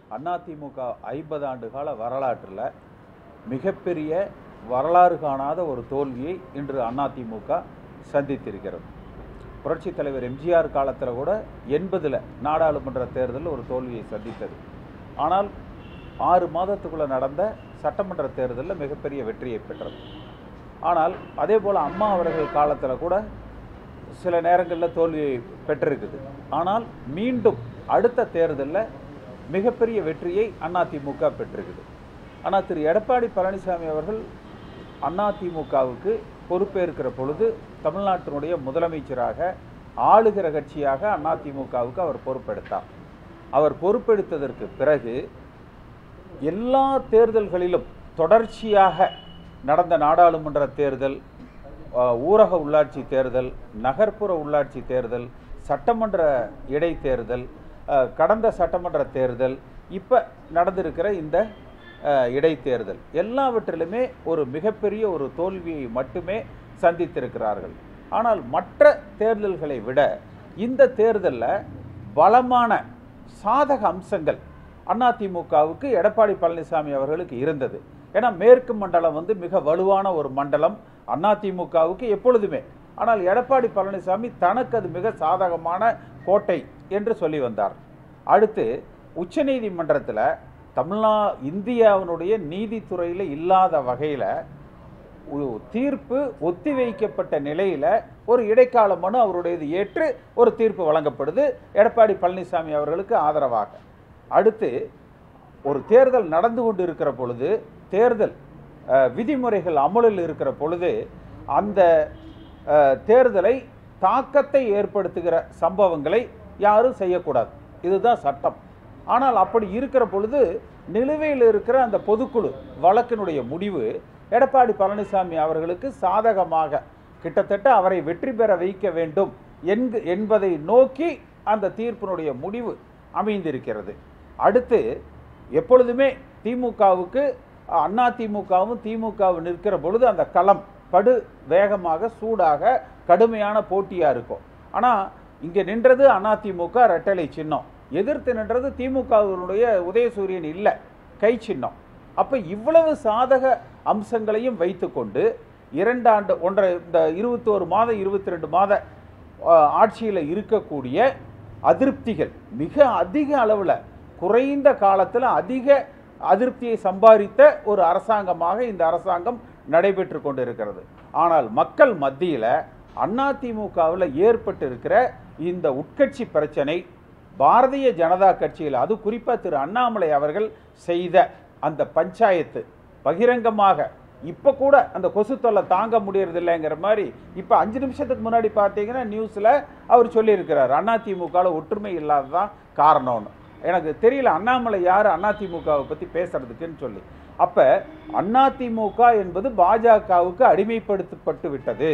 அதிமுக ஐம்பது ஆண்டு கால வரலாற்றில் மிகப்பெரிய வரலாறு காணாத ஒரு தோல்வியை இன்று அதிமுக சந்தித்திருக்கிறது புரட்சித் தலைவர் எம்ஜிஆர் காலத்தில் கூட எண்பதில் நாடாளுமன்ற தேர்தலில் ஒரு தோல்வியை சந்தித்தது ஆனால் ஆறு மாதத்துக்குள்ளே நடந்த சட்டமன்ற தேர்தலில் மிகப்பெரிய வெற்றியை பெற்றது ஆனால் அதே போல் அம்மா அவர்கள் காலத்தில் கூட சில நேரங்களில் தோல்வியை பெற்றிருக்குது ஆனால் மீண்டும் அடுத்த தேர்தலில் மிகப்பெரிய வெற்றியை அதிமுக பெற்றிருக்குது ஆனால் திரு எடப்பாடி பழனிசாமி அவர்கள் அதிமுகவுக்கு பொறுப்பேற்கிற பொழுது தமிழ்நாட்டினுடைய முதலமைச்சராக ஆளுகிற கட்சியாக அதிமுகவுக்கு அவர் பொறுப்பெடுத்தார் அவர் பொறுப்பெடுத்ததற்கு பிறகு எல்லா தேர்தல்களிலும் தொடர்ச்சியாக நடந்த நாடாளுமன்ற தேர்தல் அஹ், ஊரக உள்ளாட்சி தேர்தல் நகர்ப்புற உள்ளாட்சி தேர்தல் சட்டமன்ற இடைத்தேர்தல் அஹ், கடந்த சட்டமன்ற தேர்தல் இப்போ நடந்திருக்கிற இந்த அஹ், இடைத்தேர்தல் எல்லாவற்றிலுமே ஒரு மிகப்பெரிய ஒரு தோல்வியை மட்டுமே சந்தித்திருக்கிறார்கள் ஆனால் மற்ற தேர்தல்களை விட இந்த தேர்தலில் பலமான சாதக அம்சங்கள் அதிமுகவுக்கு எடப்பாடி பழனிசாமி அவர்களுக்கு இருந்தது ஏன்னா மேற்கு மண்டலம் வந்து மிக வலுவான ஒரு மண்டலம் அதிமுகவுக்கு எப்பொழுதுமே ஆனால் எடப்பாடி பழனிசாமி தனக்கு அது மிக சாதகமான கோட்டை என்று சொல்லி வந்தார் அடுத்து உச்சநீதிமன்றத்தில் தமிழ்நா இந்தியாவினுடைய நீதித்துறையில் இல்லாத வகையில் ஒரு தீர்ப்பு ஒத்திவைக்கப்பட்ட நிலையில் ஒரு இடைக்கால மனு அவருடையது ஏற்று ஒரு தீர்ப்பு வழங்கப்படுது எடப்பாடி பழனிசாமி அவர்களுக்கு ஆதரவாக அடுத்து ஒரு தேர்தல் நடந்து கொண்டு இருக்கிற பொழுது தேர்தல் அஹ், விதிமுறைகள் அமலில் இருக்கிற பொழுது அந்த அஹ், தேர்தலை தாக்கத்தை ஏற்படுத்துகிற சம்பவங்களை யாரும் செய்யக்கூடாது இதுதான் சட்டம் ஆனால் அப்படி இருக்கிற பொழுது நிலுவையில் இருக்கிற அந்த பொதுக்குழு வழக்கினுடைய முடிவு எடப்பாடி பழனிசாமி அவர்களுக்கு சாதகமாக கிட்டத்தட்ட அவரை வெற்றி பெற வைக்க வேண்டும் என்கு என்பதை நோக்கி அந்த தீர்ப்பினுடைய முடிவு அமைந்திருக்கிறது அடுத்து எப்பொழுதுமே திமுகவுக்கு அண்ணா திமுகவும் திமுகவும் நிற்கிற பொழுது அந்த களம் படு வேகமாக சூடாக கடுமையான போட்டியாக இருக்கும் ஆனால் இங்கே நின்றது அதிமுக ரெட்டலை சின்னம் எதிர்த்து நின்றது திமுகவினுடைய உதயசூரியன் இல்லை கை சின்னம் அப்போ இவ்வளவு சாதக அம்சங்களையும் வைத்துக்கொண்டு இரண்டாண்டு ஒன்றரை இந்த இருபத்தோரு மாதம் இருபத்தி ரெண்டு மாத ஆட்சியில் இருக்கக்கூடிய அதிருப்திகள் மிக அதிக அளவில் குறைந்த காலத்தில் அதிக அதிருப்தியை சம்பாதித்த ஒரு அரசாங்கமாக இந்த அரசாங்கம் நடைபெற்று கொண்டிருக்கிறது ஆனால் மக்கள் மத்தியில் அதிமுகவில் ஏற்பட்டு இருக்கிற இந்த உட்கட்சி பிரச்சனை பாரதிய ஜனதா கட்சியில் அது குறிப்பாக திரு அண்ணாமலை அவர்கள் செய்த அந்த பஞ்சாயத்து பகிரங்கமாக இப்போ கூட அந்த கொசு தொல்லை தாங்க முடியறதில்லைங்கிற மாதிரி இப்போ அஞ்சு நிமிஷத்துக்கு முன்னாடி பார்த்தீங்கன்னா நியூஸில் அவர் சொல்லியிருக்கிறார் அதிமுகவில் ஒற்றுமை இல்லாததான் காரணம்னு எனக்கு தெரியல அண்ணாமலை யார் அதிமுகவை பற்றி பேசுறதுக்குன்னு சொல்லி அப்போ அதிமுக என்பது பாஜகவுக்கு அடிமைப்படுத்தப்பட்டு விட்டது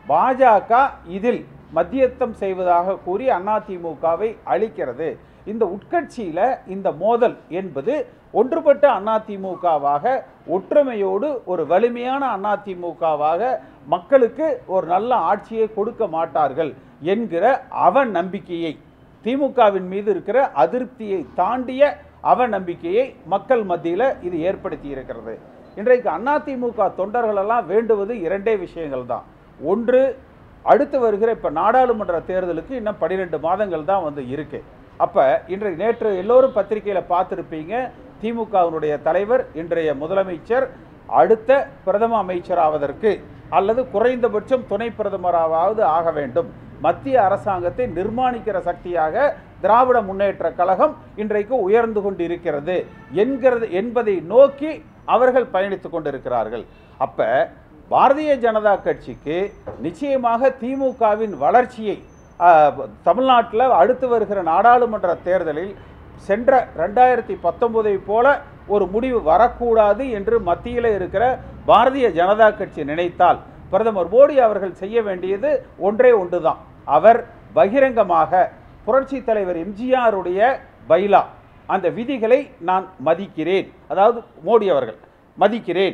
பாஜக இதில் மத்தியஸ்தம் செய்வதாக கூறி அதிமுகவை அழிக்கிறது இந்த உட்கட்சியில் இந்த மோதல் என்பது ஒன்றுபட்ட அதிமுகவாக ஒற்றுமையோடு ஒரு வலிமையான அதிமுகவாக மக்களுக்கு ஒரு நல்ல ஆட்சியை கொடுக்க மாட்டார்கள் என்கிற அவன் நம்பிக்கையை திமுகவின் மீது இருக்கிற அதிருப்தியை தாண்டிய அவ நம்பிக்கையை மக்கள் மத்தியில் இது ஏற்படுத்தி இருக்கிறது இன்றைக்கு அதிமுக தொண்டர்களெல்லாம் வேண்டுவது இரண்டே விஷயங்கள் தான் ஒன்று அடுத்து வருகிற இப்போ நாடாளுமன்ற தேர்தலுக்கு இன்னும் பன்னிரெண்டு மாதங்கள் தான் வந்து இருக்கு அப்போ இன்றைய நேற்று எல்லோரும் பத்திரிகையில் பார்த்துருப்பீங்க திமுகவினுடைய தலைவர் இன்றைய முதலமைச்சர் அடுத்த பிரதம அமைச்சராவதற்கு அல்லது குறைந்தபட்சம் துணை பிரதமராவது ஆக வேண்டும் மத்திய அரசாங்கத்தை நிர்மாணிக்கிற சக்தியாக திராவிட முன்னேற்ற கழகம் இன்றைக்கு உயர்ந்து கொண்டிருக்கிறது என்கிறது என்பதை நோக்கி அவர்கள் பயணித்துக் கொண்டிருக்கிறார்கள் அப்ப பாரதிய ஜனதா கட்சிக்கு நிச்சயமாக திமுகவின் வளர்ச்சியை தமிழ்நாட்டில் அடுத்து வருகிற நாடாளுமன்ற தேர்தலில் சென்ற ரெண்டாயிரத்தி பத்தொன்பதை போல ஒரு முடிவு வரக்கூடாது என்று மத்தியில் இருக்கிற பாரதிய ஜனதா கட்சி நினைத்தால் பிரதமர் மோடி அவர்கள் செய்ய வேண்டியது ஒன்றே ஒன்றுதான் அவர் பகிரங்கமாக புரட்சி தலைவர் எம்ஜிஆருடைய பைலா அந்த விதிகளை நான் மதிக்கிறேன் அதாவது மோடி அவர்கள் மதிக்கிறேன்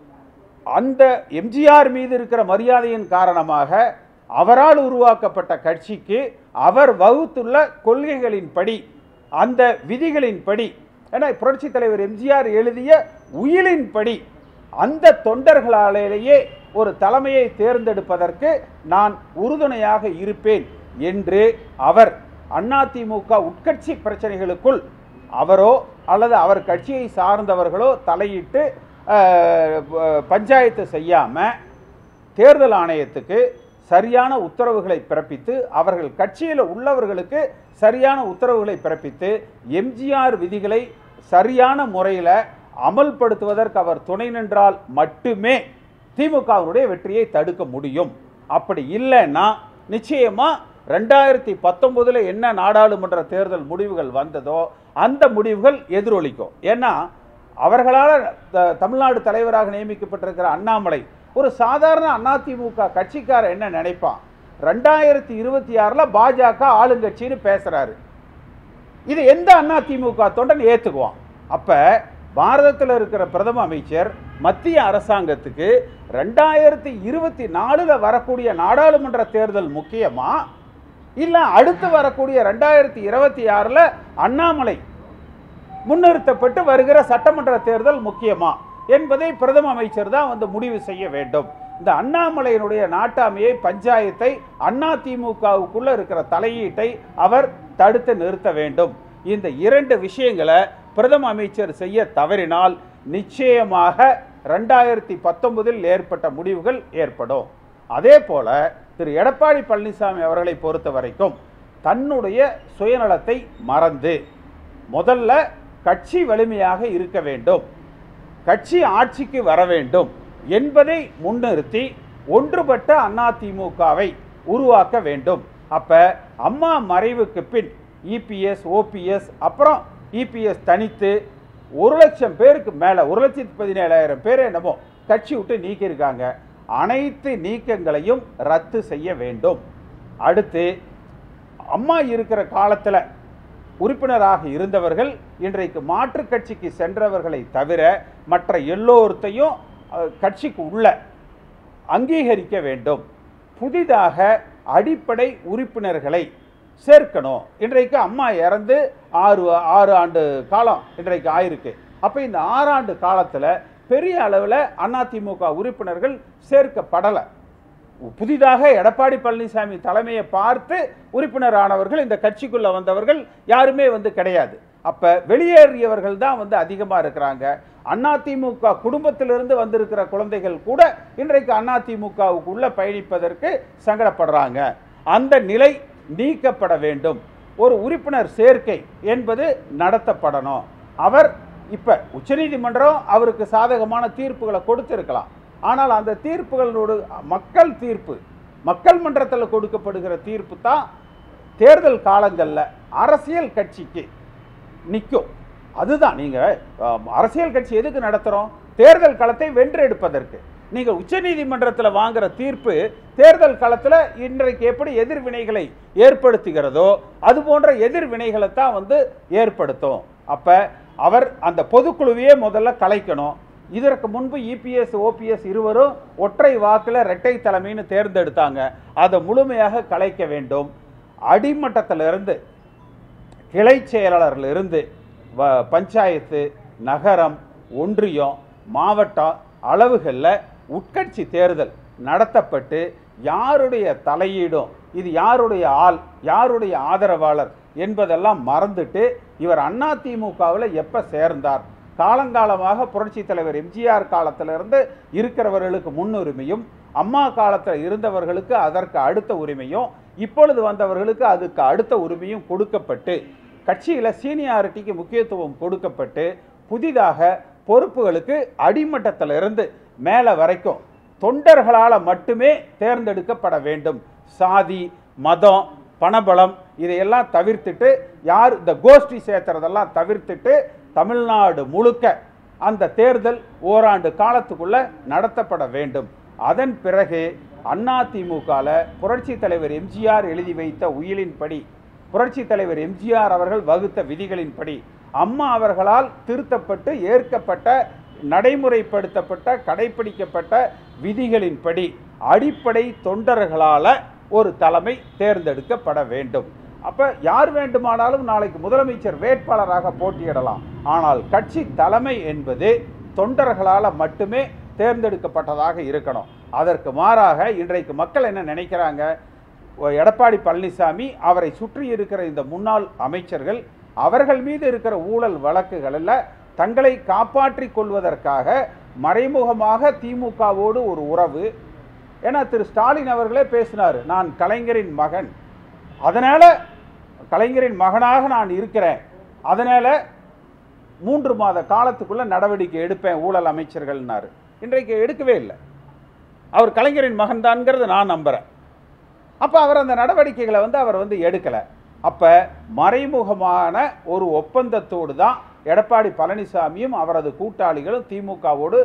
அந்த எம்ஜிஆர் மீது இருக்கிற மரியாதையின் காரணமாக அவரால் உருவாக்கப்பட்ட கட்சிக்கு அவர் வகுத்துள்ள கொள்கைகளின்படி அந்த விதிகளின்படி ஏன்னா புரட்சி தலைவர் எம்ஜிஆர் எழுதிய உயிலின்படி அந்த தொண்டர்களாலேயே ஒரு தலைமையை தேர்ந்தெடுப்பதற்கு நான் உறுதுணையாக இருப்பேன் என்று அவர் அதிமுக உட்கட்சி பிரச்சனைகளுக்குள் அவரோ அல்லது அவர் கட்சியை சார்ந்தவர்களோ தலையிட்டு அஹ், ப- பஞ்சாயத்து செய்யாம தேர்தல் ஆணையத்துக்கு சரியான உத்தரவுகளை பிறப்பித்து அவர்கள் கட்சியில் உள்ளவர்களுக்கு சரியான உத்தரவுகளை பிறப்பித்து எம்ஜிஆர் விதிகளை சரியான முறையில் அமல்படுத்துவதற்கு அவர் துணை நின்றால் மட்டுமே திமுகவினுடைய வெற்றியை தடுக்க முடியும் அப்படி இல்லைன்னா நிச்சயமா ரெண்டாயிரத்தி பத்தொன்பதுல என்ன நாடாளுமன்ற தேர்தல் முடிவுகள் வந்ததோ அந்த முடிவுகள் எதிரொலிக்கும் ஏன்னா அவர்களால் த- தமிழ்நாடு தலைவராக நியமிக்கப்பட்டிருக்கிற அண்ணாமலை ஒரு சாதாரண அதிமுக கட்சிக்காரர் என்ன நினைப்பான் ரெண்டாயிரத்தி இருபத்தி ஆறில் பாஜக ஆளுங்கட்சின்னு பேசுறாரு இது எந்த அதிமுக தொண்டன் ஏத்துக்குவான் அப்ப பாரதத்தில் இருக்கிற பிரதம அமைச்சர் மத்திய அரசாங்கத்துக்கு ரெண்டாயிரத்தி இருபத்தி நாலுல வரக்கூடிய நாடாளுமன்ற தேர்தல் முக்கியமா இல்ல அடுத்து வரக்கூடிய ரெண்டாயிரத்தி இருபத்தி ஆறுல அண்ணாமலை முன்னிறுத்தப்பட்டு வருகிற சட்டமன்ற தேர்தல் முக்கியமா என்பதை பிரதம அமைச்சர் தான் வந்து முடிவு செய்ய வேண்டும் இந்த அண்ணாமலையினுடைய நாட்டாமையை பஞ்சாயத்தை அண்ணா திமுகவுக்குள்ள இருக்கிற தலையீட்டை அவர் தடுத்து நிறுத்த வேண்டும் இந்த இரண்டு விஷயங்களை பிரதம அமைச்சர் செய்ய தவறினால் நிச்சயமாக ரெண்டாயிரத்தி பத்தொன்பதில் ஏற்பட்ட முடிவுகள் ஏற்படும் அதே போல திரு எடப்பாடி பழனிசாமி அவர்களை பொறுத்த வரைக்கும் தன்னுடைய சுயநலத்தை மறந்து முதல்ல கட்சி வலிமையாக இருக்க வேண்டும் கட்சி ஆட்சிக்கு வர வேண்டும் என்பதை முன்னிறுத்தி ஒன்றுபட்ட அதிமுகவை உருவாக்க வேண்டும் அப்ப அம்மா மறைவுக்கு பின் இபிஎஸ் ஓபிஎஸ் அப்புறம் இபிஎஸ் தனித்து ஒரு லட்சம் பேருக்கு மேலே ஒரு லட்சத்தி பதினேழாயிரம் பேர் என்னமோ கட்சி விட்டு நீக்கியிருக்காங்க அனைத்து நீக்கங்களையும் ரத்து செய்ய வேண்டும் அடுத்து அம்மா இருக்கிற காலத்தில் உறுப்பினராக இருந்தவர்கள் இன்றைக்கு மாற்றுக் கட்சிக்கு சென்றவர்களை தவிர மற்ற எல்லோருத்தையும் அஹ், கட்சிக்கு உள்ள அங்கீகரிக்க வேண்டும் புதிதாக அடிப்படை உறுப்பினர்களை சேர்க்கணும் இன்றைக்கு அம்மா இறந்து ஆறு ஆறு ஆண்டு காலம் இன்றைக்கு ஆயிருக்கு அப்போ இந்த ஆறாண்டு காலத்தில் பெரிய அளவில் அதிமுக உறுப்பினர்கள் சேர்க்கப்படலை புதிதாக எடப்பாடி பழனிசாமி தலைமையை பார்த்து உறுப்பினர் ஆனவர்கள் இந்த கட்சிக்குள்ள வந்தவர்கள் யாருமே வந்து கிடையாது அப்ப வெளியேறியவர்கள் தான் வந்து அதிகமா இருக்கிறாங்க அதிமுக குடும்பத்திலிருந்து வந்திருக்கிற குழந்தைகள் கூட இன்றைக்கு அதிமுகவுக்குள்ள பயணிப்பதற்கு சங்கடப்படுறாங்க அந்த நிலை நீக்கப்பட வேண்டும் ஒரு உறுப்பினர் சேர்க்கை என்பது நடத்தப்படணும் அவர் இப்ப உச்சநீதிமன்றம் அவருக்கு சாதகமான தீர்ப்புகளை கொடுத்திருக்கலாம் ஆனால் அந்த தீர்ப்புகளோடு மக்கள் தீர்ப்பு மக்கள் மன்றத்தில் கொடுக்கப்படுகிற தீர்ப்பு தான் தேர்தல் காலங்களில் அரசியல் கட்சிக்கு நிற்கும் அதுதான் நீங்கள் அரசியல் கட்சி எதுக்கு நடத்துகிறோம் தேர்தல் களத்தை வென்றெடுப்பதற்கு நீங்கள் உச்சநீதிமன்றத்தில் வாங்குற தீர்ப்பு தேர்தல் களத்தில் இன்றைக்கு எப்படி எதிர்வினைகளை ஏற்படுத்துகிறதோ அது போன்ற எதிர்வினைகளை தான் வந்து ஏற்படுத்தும் அப்போ அவர் அந்த பொதுக்குழுவையே முதல்ல கலைக்கணும் இதற்கு முன்பு இபிஎஸ் ஓபிஎஸ் இருவரும் ஒற்றை வாக்கில் இரட்டை தலைமைன்னு தேர்ந்தெடுத்தாங்க அதை முழுமையாக கலைக்க வேண்டும் அடிமட்டத்திலிருந்து கிளை செயலாளரிலிருந்து வ பஞ்சாயத்து நகரம் ஒன்றியம் மாவட்டம் அளவுகளில் உட்கட்சி தேர்தல் நடத்தப்பட்டு யாருடைய தலையீடும் இது யாருடைய ஆள் யாருடைய ஆதரவாளர் என்பதெல்லாம் மறந்துட்டு இவர் அதிமுகவில் எப்போ சேர்ந்தார் காலங்காலமாக புரட்சி தலைவர் எம்ஜிஆர் காலத்திலிருந்து இருக்கிறவர்களுக்கு முன்னுரிமையும் அம்மா காலத்தில் இருந்தவர்களுக்கு அதற்கு அடுத்த உரிமையும் இப்பொழுது வந்தவர்களுக்கு அதுக்கு அடுத்த உரிமையும் கொடுக்கப்பட்டு கட்சியில் சீனியாரிட்டிக்கு முக்கியத்துவம் கொடுக்கப்பட்டு புதிதாக பொறுப்புகளுக்கு அடிமட்டத்திலிருந்து மேலே வரைக்கும் தொண்டர்களால் மட்டுமே தேர்ந்தெடுக்கப்பட வேண்டும் சாதி மதம் பணபலம் இதையெல்லாம் தவிர்த்துட்டு யார் இந்த கோஷ்டி சேர்த்துறதெல்லாம் தவிர்த்துட்டு தமிழ்நாடு முழுக்க அந்த தேர்தல் ஓராண்டு காலத்துக்குள்ள நடத்தப்பட வேண்டும் அதன் பிறகு அதிமுகல புரட்சி தலைவர் எம்ஜிஆர் எழுதி வைத்த உயிலின்படி புரட்சி தலைவர் எம்ஜிஆர் அவர்கள் வகுத்த விதிகளின்படி அம்மா அவர்களால் திருத்தப்பட்டு ஏற்கப்பட்ட நடைமுறைப்படுத்தப்பட்ட கடைபிடிக்கப்பட்ட விதிகளின்படி அடிப்படை தொண்டர்களால ஒரு தலைமை தேர்ந்தெடுக்கப்பட வேண்டும் அப்ப யார் வேண்டுமானாலும் நாளைக்கு முதலமைச்சர் வேட்பாளராக போட்டியிடலாம் ஆனால் கட்சி தலைமை என்பது தொண்டர்களால் மட்டுமே தேர்ந்தெடுக்கப்பட்டதாக இருக்கணும் அதற்கு மாறாக இன்றைக்கு மக்கள் என்ன நினைக்கிறாங்க ஓ, எடப்பாடி பழனிசாமி அவரை சுற்றி இருக்கிற இந்த முன்னாள் அமைச்சர்கள் அவர்கள் மீது இருக்கிற ஊழல் வழக்குகளில் தங்களை காப்பாற்றிக் கொள்வதற்காக மறைமுகமாக திமுகவோடு ஒரு உறவு ஏன்னா திரு ஸ்டாலின் அவர்களே பேசினார் நான் கலைஞரின் மகன் அதனால கலைஞரின் மகனாக நான் இருக்கிறேன் அதனால மூன்று மாத காலத்துக்குள்ள நடவடிக்கை எடுப்பேன் ஊழல் அமைச்சர்கள்னாரு இன்றைக்கு எடுக்கவே இல்லை அவர் கலைஞரின் மகன் தான்ங்கிறத நான் நம்புறேன் அப்போ அவர் அந்த நடவடிக்கைகளை வந்து அவர் வந்து எடுக்கலை அப்போ மறைமுகமான ஒரு ஒப்பந்தத்தோடு தான் எடப்பாடி பழனிசாமியும் அவரது கூட்டாளிகளும் திமுகவோடு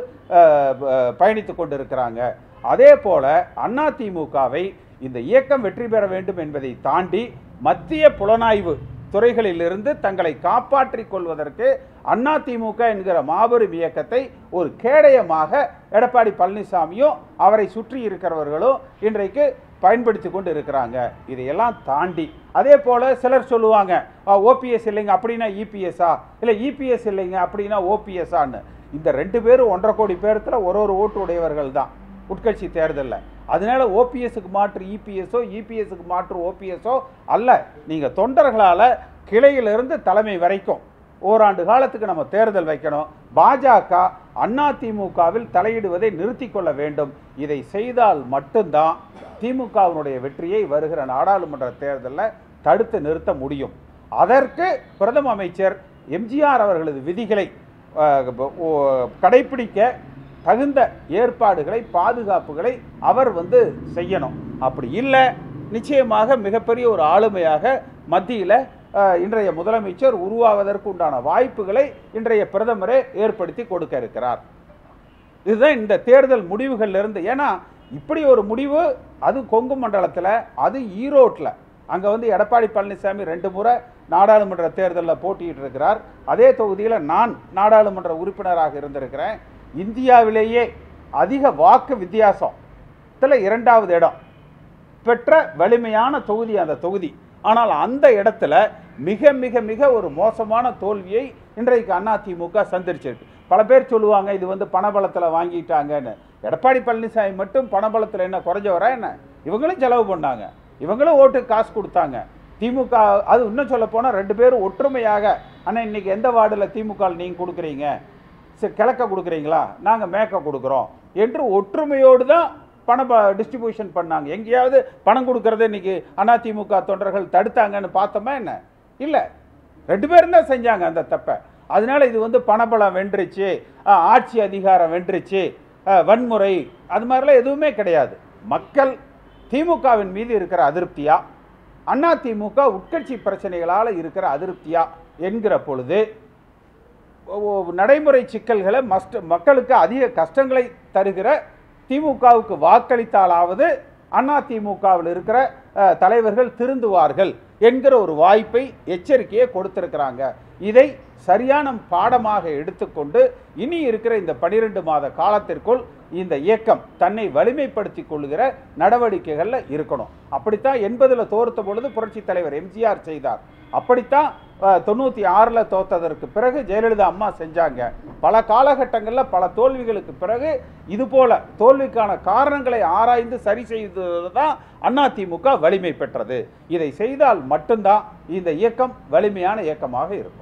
பயணித்து கொண்டிருக்கிறாங்க அதே போல அண்ணா திமுகவை இந்த இயக்கம் வெற்றி பெற வேண்டும் என்பதை தாண்டி மத்திய புலனாய்வு துறைகளிலிருந்து தங்களை காப்பாற்றிக் கொள்வதற்கு அண்ணா திமுக என்கிற மாபெரும் இயக்கத்தை ஒரு கேடயமாக எடப்பாடி பழனிசாமியும் அவரை சுற்றி இருக்கிறவர்களும் இன்றைக்கு பயன்படுத்தி கொண்டு இருக்கிறாங்க இதையெல்லாம் தாண்டி அதே போல சிலர் சொல்லுவாங்க ஓபிஎஸ் இல்லைங்க அப்படின்னா இபிஎஸ்ஆ இல்லை இபிஎஸ் இல்லைங்க அப்படின்னா ஓபிஎஸ்ஆன்னு இந்த ரெண்டு பேரும் ஒன்றரை கோடி பேரத்தில் ஒரு ஒரு ஓட்டு உடையவர்கள் தான் உட்கட்சி தேர்தலில் அதனால ஓபிஎஸ்க்கு மாற்று இபிஎஸ்ஓ இபிஎஸ்க்கு மாற்று ஓபிஎஸ்ஓ அல்ல நீங்கள் தொண்டர்களால் கிளையிலிருந்து தலைமை வரைக்கும் ஓராண்டு காலத்துக்கு நம்ம தேர்தல் வைக்கணும் பாஜக அண்ணா திமுகவில் தலையிடுவதை நிறுத்தி கொள்ள வேண்டும் இதை செய்தால் மட்டும்தான் திமுகவினுடைய வெற்றியை வருகிற நாடாளுமன்ற தேர்தலில் தடுத்து நிறுத்த முடியும் அதற்கு பிரதம அமைச்சர் எம்ஜிஆர் அவர்களது விதிகளை அஹ், ஓ- கடைப்பிடிக்க தகுந்த ஏற்பாடுகளை பாதுகாப்புகளை அவர் வந்து செய்யணும் அப்படி இல்லை நிச்சயமாக மிகப்பெரிய ஒரு ஆளுமையாக மத்தியில் இன்றைய முதலமைச்சர் உருவாவதற்கு உண்டான வாய்ப்புகளை இன்றைய பிரதமரே ஏற்படுத்தி கொடுக்க இருக்கிறார் இதுதான் இந்த தேர்தல் முடிவுகள்ல இருந்து ஏன்னா இப்படி ஒரு முடிவு அது கொங்கு மண்டலத்தில் அது ஈரோட்டில் அங்கே வந்து எடப்பாடி பழனிசாமி ரெண்டு முறை நாடாளுமன்ற தேர்தலில் போட்டியிட்டு இருக்கிறார் அதே தொகுதியில் நான் நாடாளுமன்ற உறுப்பினராக இருந்திருக்கிறேன் இந்தியாவிலேயே அதிக வாக்கு வித்தியாசத்தில் இரண்டாவது இடம் பெற்ற வலிமையான தொகுதி அந்த தொகுதி ஆனால் அந்த இடத்துல மிக மிக மிக ஒரு மோசமான தோல்வியை இன்றைக்கு அதிமுக சந்திரிச்சிருக்கு பல பேர் சொல்லுவாங்க இது வந்து பணபலத்தில் வாங்கிட்டாங்கன்னு எடப்பாடி பழனிசாமி மட்டும் பணபலத்தில் என்ன குறைஞ்சவரா என்ன இவங்களும் செலவு பண்ணாங்க இவங்களும் ஓட்டு காசு கொடுத்தாங்க திமுக அது இன்னும் சொல்ல போனால் ரெண்டு பேரும் ஒற்றுமையாக ஆனால் இன்னைக்கு எந்த வார்டில் திமுக ல நீங்க கொடுக்குறீங்க சரி கிழக்க கொடுக்குறீங்களா நாங்கள் மேற்க கொடுக்குறோம் என்று ஒற்றுமையோடு தான் பணம் டிஸ்ட்ரிபியூஷன் பண்ணாங்க எங்கேயாவது பணம் கொடுக்கறத இன்னைக்கு அதிமுக தொண்டர்கள் தடுத்தாங்கன்னு பார்த்தோமா என்ன இல்லை ரெண்டு பேரும் தான் செஞ்சாங்க அந்த தப்பை அதனால இது வந்து பணபலம் வென்றுச்சு அஹ், ஆட்சி அதிகாரம் வென்றுச்சு அஹ், வன்முறை அது மாதிரிலாம் எதுவுமே கிடையாது மக்கள் திமுகவின் மீது இருக்கிற அதிருப்தியா அண்ணா திமுக உட்கட்சி பிரச்சனைகளால் இருக்கிற அதிருப்தியா என்கிற பொழுது ஒ- ஒ- நடைமுறை சிக்கல்களை மஸ்ட் மக்களுக்கு அதிக கஷ்டங்களை தருகிற திமுகவுக்கு வாக்களித்தாலாவது அண்ணா திமுகவில் இருக்கிற அஹ், தலைவர்கள் திருந்துவார்கள் என்கிற ஒரு வாய்ப்பை எச்சரிக்கையை கொடுத்திருக்கிறாங்க இதை சரியான பாடமாக எடுத்துக்கொண்டு இனி இருக்கிற இந்த பனிரெண்டு மாத காலத்திற்குள் இந்த இயக்கம் தன்னை வலிமைப்படுத்திக் கொள்கிற நடவடிக்கைகளில் இருக்கணும் அப்படித்தான் எண்பதில் தோர்த்த பொழுது புரட்சி தலைவர் எம்ஜிஆர் செய்தார் அப்படித்தான் அஹ், தொண்ணூற்றி ஆறில் தோத்ததற்கு பிறகு ஜெயலலிதா அம்மா செஞ்சாங்க பல காலகட்டங்களில் பல தோல்விகளுக்கு பிறகு இது போல தோல்விக்கான காரணங்களை ஆராய்ந்து சரி செய்தது தான் அதிமுக வலிமை பெற்றது இதை செய்தால் மட்டும்தான் இந்த இயக்கம் வலிமையான இயக்கமாக இருக்கும்